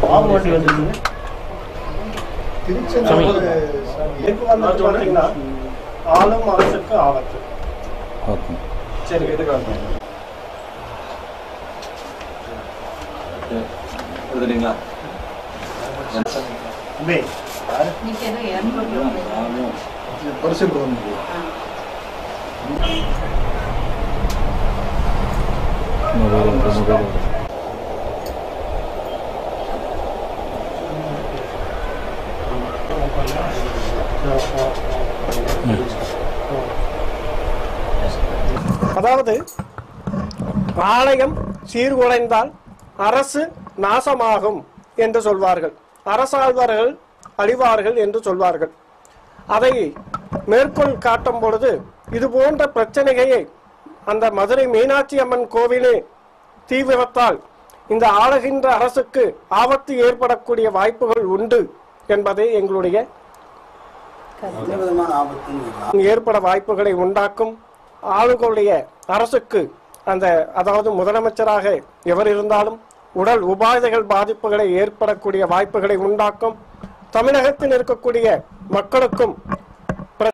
பாம்பு வண்டி வந்துருக்குங்க திருச்செந்தூர் இதுக்கு வந்து பார்த்தீங்கன்னா ஆளும் அரசுக்கு ஆபத்து ஓகே சரி எடுத்துட்டீங்களா தம்பி பரிசு கொடுக்கணும் மொபைல் மொபைல் அதாவது ஆலயம் சீர்குலைந்தால் அரசு நாசமாகும் என்று சொல்வார்கள் அரசாழ்வார்கள் அழிவார்கள் என்று சொல்வார்கள் அதை மேற்கோள் காட்டும் பொழுது இது போன்ற பிரச்சனையை அந்த மதுரை மீனாட்சி அம்மன் கோவிலே தீ விபத்தால் இந்த ஆளுகின்ற அரசுக்கு ஆபத்து ஏற்படக்கூடிய வாய்ப்புகள் உண்டு என்பதே எங்களுடைய எந்த விதமான ஆபத்துன்னு ஏற்பட வாய்ப்புகளை உண்டாக்கும் ஆளுகளுடைய அரசுக்கு அந்த அதாவது முதலமைச்சராக எவர் இருந்தாலும் உடல் உபாதைகள் பாதிப்புகளை ஏற்படக்கூடிய வாய்ப்புகளை உண்டாக்கும் தமிழகத்தில் இருக்கக்கூடிய மக்களுக்கும்